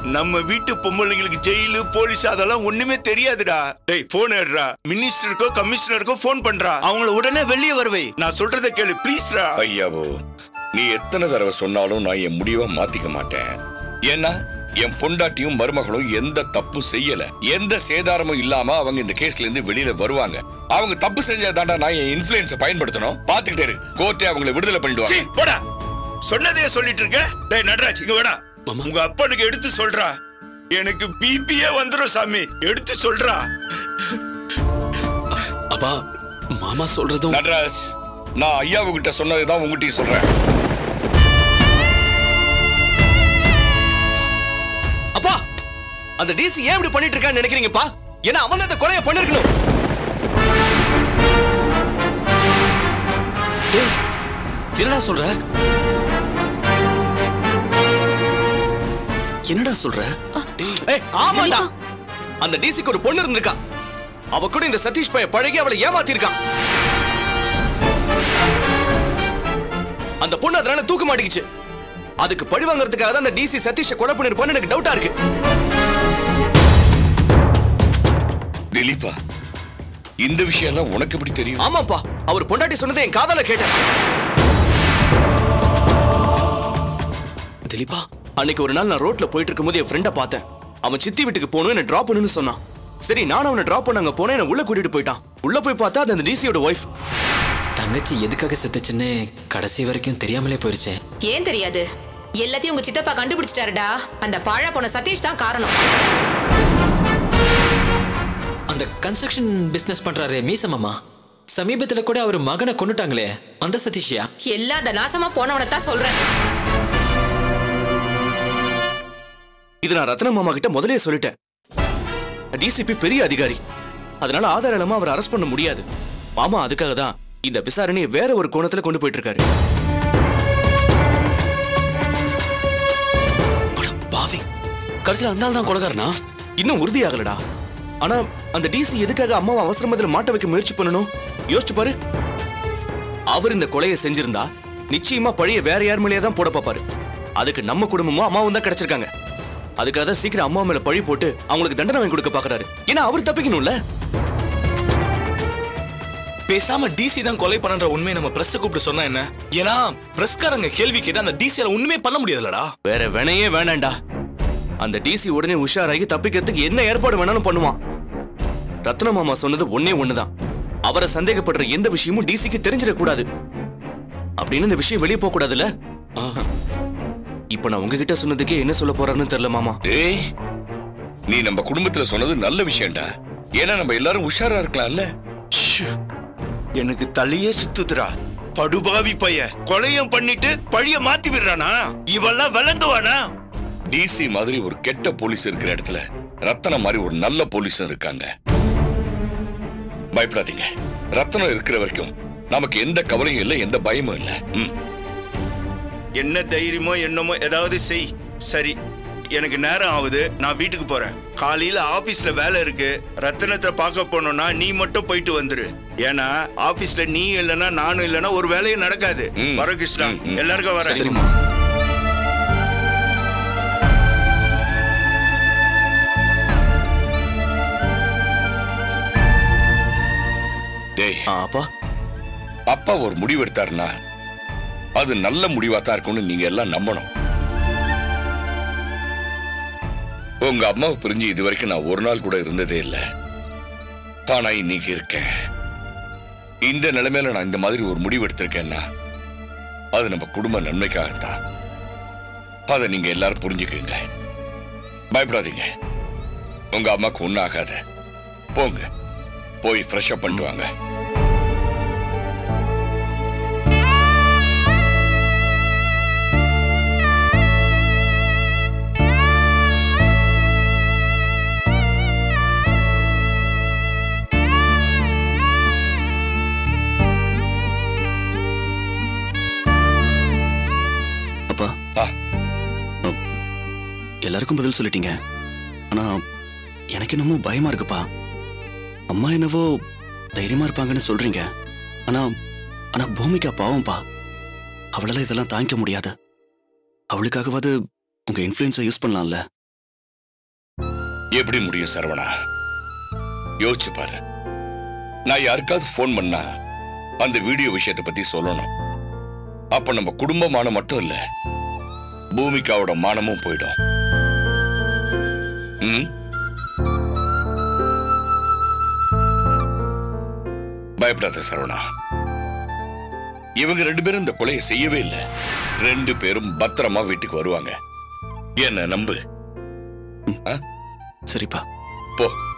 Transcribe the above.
நம்ம வீட்டு பொம்பளைங்களுக்கு jail police அதெல்லாம் ஒண்ணுமே தெரியாதுடா டேய் போன் எடுறா மினிஸ்டருக்கோ கமிஷனருக்கோ போன் பண்றா அவங்கள உடனே வெளியே வருவை நான் சொல்றத கேளு ப்ளீஸ்ரா ஐயாவோ நீ எத்தனை தடவை சொன்னாலும் நான் என் முடிவை மாத்திக்க மாட்டேன் ஏன்னா என் பொண்டாட்டியும் மருமகளும் எந்த தப்பு செய்யல எந்த சேதாரமும் இல்லாம அவங்க இந்த கேஸ்ல இருந்து வெளியில வருவாங்க அவங்க தப்பு செஞ்சதாண்டா நான் என் இன்ஃபுளுன்ஸ பயன்படுத்தணும் பாத்துக்கிட்டே இரு கோர்ட்டே அவங்களை விடுதலை சீ, பண்ணிடுவாங்க போடா சொன்னதே சொல்லிட்டு இருக்க டேய் நடராஜ் இங்க வேடா உங்க அப்பனுக்கு எடுத்து சொல்றா எனக்கு பிபியே வந்துரும் சாமி எடுத்து சொல்றா அப்பா மாமா சொல்றதும் நடராஜ் நான் ஐயாவுகிட்ட சொன்னதுதான் உங்ககிட்ட சொல்றேன் அப்பா அந்த டிசி ஏன் இப்படி பண்ணிட்டு இருக்கான்னு நினைக்கிறீங்கப்பா ஏன்னா அவன் தான் இந்த கொலையை பண்ணிருக்கணும் டேய், என்னடா சொல்ற என்னடா சொல்ற ஏய் ஆமாடா அந்த டிசிக்கு ஒரு பொண்ணு இருந்திருக்கா அவ கூட இந்த சதீஷ் பைய பழகி அவளை ஏமாத்திருக்கான் அந்த பொண்ணு அதனால தூக்க மாட்டேங்குச்சு அதுக்கு பழி வாங்குறதுக்காக தான் அந்த டிசி சதீஷை கொலை பண்ணிருப்பான்னு எனக்கு டவுட்டா இருக்கு திலீபா இந்த விஷயம் எல்லாம் உனக்கு எப்படி தெரியும் ஆமாப்பா அவர் பொண்டாட்டி சொன்னதை என் காதால கேட்டேன் திலீபா அன்னைக்கு ஒரு நாள் நான் ரோட்ல போயிட்டு இருக்கும்போது என் ஃப்ரெண்ட பார்த்தேன் அவன் சித்தி வீட்டுக்கு போகணும் என்ன டிராப் பண்ணுன்னு சொன்னான் சரி நானும் அவனை டிராப் பண்ண அங்க போனேன் என்ன உள்ள கூட்டிட்டு போயிட்டான் உள்ள போய் பார்த்தா அது அந்த டிசியோட ஒய்ஃப் தங்கச்சி எதுக்காக செத்துச்சுன்னு கடைசி வரைக்கும் தெரியாமலே போயிருச்சே ஏன் தெரியாது எல்லாத்தையும் உங்க சித்தப்பா கண்டுபிடிச்சிட்டாருடா அந்த பாழா போன சதீஷ் தான் காரணம் அந்த கன்ஸ்ட்ரக்ஷன் பிசினஸ் பண்றாரு மீசமாமா சமீபத்துல கூட அவர் மகனை கொண்டுட்டாங்களே அந்த சதீஷியா எல்லா அந்த நாசமா போனவனை தான் சொல்றேன் இது நான் ரத்ன மாமா கிட்ட முதலே சொல்லிட்டேன் டிசிபி பெரிய அதிகாரி அதனால ஆதாரம் இல்லாம அவர் அரெஸ்ட் பண்ண முடியாது மாமா அதுக்காக தான் இந்த விசாரணையை வேற ஒரு கோணத்துல கொண்டு போயிட்டு இருக்காரு அட பாவி கடைசியில் அந்த ஆள் தான் கொலகாரனா இன்னும் உறுதியாகலடா ஆனா அந்த டிசி எதுக்காக அம்மாவை அவசரமத்துல மாட்ட வைக்க முயற்சி பண்ணணும் யோசிச்சு பாரு அவர் இந்த கொலையை செஞ்சிருந்தா நிச்சயமா பழிய வேற யார் மேலேயே தான் போட பாப்பாரு அதுக்கு நம்ம குடும்பமும் அம்மாவும் தான் கிடைச்சிருக்காங்க அதுக்காக தான் சீக்கிரம் அம்மா மேல பழி போட்டு அவங்களுக்கு தண்டனை வாங்கி கொடுக்க பாக்குறாரு ஏன்னா அவர் தப்பிக்கணும்ல பேசாம டிசி தான் கொலை பண்ணன்ற உண்மையை நம்ம பிரஸ் கூப்பிட்டு சொன்னா என்ன ஏன்னா பிரஸ்காரங்க கேள்வி கேட்டா அந்த டிசியால ஒண்ணுமே பண்ண முடியாதுலடா வேற வேணையே வேணாண்டா அந்த டிசி உடனே உஷாராகி தப்பிக்கிறதுக்கு என்ன ஏற்பாடு வேணாலும் பண்ணுவான் ரத்ன மாமா சொன்னது ஒன்னே ஒண்ணுதான் அவரை சந்தேகப்படுற எந்த விஷயமும் டிசிக்கு தெரிஞ்சிடக்கூடாது அப்படின்னு இந்த விஷயம் வெளியே போக கூடாதுல்ல இப்ப நான் உங்ககிட்ட சொன்னதுக்கே என்ன சொல்ல போறாருன்னு தெரியல மாமா டேய் நீ நம்ம குடும்பத்துல சொன்னது நல்ல விஷயம்டா ஏன்னா நம்ம எல்லாரும் உஷாரா இருக்கலாம்ல ஷு, எனக்கு தலையே சுத்துதுடா படுபாவி பைய கொலையும் பண்ணிட்டு பழிய மாத்தி விடுறானா இவெல்லாம் விளங்குவானா டிசி மாதிரி ஒரு கெட்ட போலீஸ் இருக்கிற இடத்துல ரத்தனம் மாதிரி ஒரு நல்ல போலீஸும் இருக்காங்க பயப்படாதீங்க ரத்தனம் இருக்கிற வரைக்கும் நமக்கு எந்த கவலையும் இல்லை எந்த பயமும் இல்லை ம். என்ன தைரியமோ என்னமோ ஏதாவது செய் சரி எனக்கு நேரம் ஆகுது நான் வீட்டுக்கு போறேன் காலையில ஆபீஸ்ல வேலை இருக்கு ரத்தனத்தை பார்க்க போனோம்னா நீ மட்டும் போயிட்டு வந்துரு ஏன்னா ஆபீஸ்ல நீ இல்லைன்னா நானும் இல்லைன்னா ஒரு வேலையும் நடக்காது ம். வர கிருஷ்ணா ம், ம். எல்லாருக்கும் வரேன் சரிம்மா டேய் ஆ, அப்பா அப்பா ஒரு முடிவு எடுத்தாருன்னா அது நல்ல முடிவா தான் இருக்கும்னு நீங்க எல்லாம் நம்பணும் உங்க அம்மாவை பிரிஞ்சு இது வரைக்கும் நான் ஒரு நாள் கூட இருந்ததே இல்லை ஆனா இன்னைக்கு இருக்கேன் இந்த நிலைமையில நான் இந்த மாதிரி ஒரு முடிவு எடுத்திருக்கேன்னா அது நம்ம குடும்ப நன்மைக்காகத்தான் அதை நீங்க எல்லாரும் புரிஞ்சுக்குங்க பயப்படாதீங்க உங்க அம்மாக்கு ஒன்றும் ஆகாத போங்க போய் ஃப்ரெஷ் அப் பண்ணிட்டு வாங்க அப்பா ஆ. எல்லாருக்கும் பதில் சொல்லிட்டீங்க ஆனா எனக்கு என்னமோ பயமா இருக்குப்பா அம்மா என்னவோ தைரியமா இருப்பாங்கன்னு சொல்றீங்க ஆனா ஆனா பூமிகா பாவம்பா அவளால இதெல்லாம் தாங்கிக்க முடியாது அவளுக்காகவாது உங்க இன்ஃப்ளூயன்ஸை யூஸ் பண்ணலாம்ல எப்படி முடியும் சரவணா யோசிச்சு பாரு நான் யாருக்காவது ஃபோன் பண்ணா அந்த வீடியோ விஷயத்தை பத்தி சொல்லணும் அப்ப நம்ம குடும்ப மானம் மட்டும் இல்ல பூமிகாவோட மானமும் போயிடும் ம்? பயப்படாத சரவணா இவங்க ரெண்டு பேரும் இந்த கொலையை செய்யவே இல்லை ரெண்டு பேரும் பத்திரமா வீட்டுக்கு வருவாங்க என்ன நம்பு சரிப்பா போ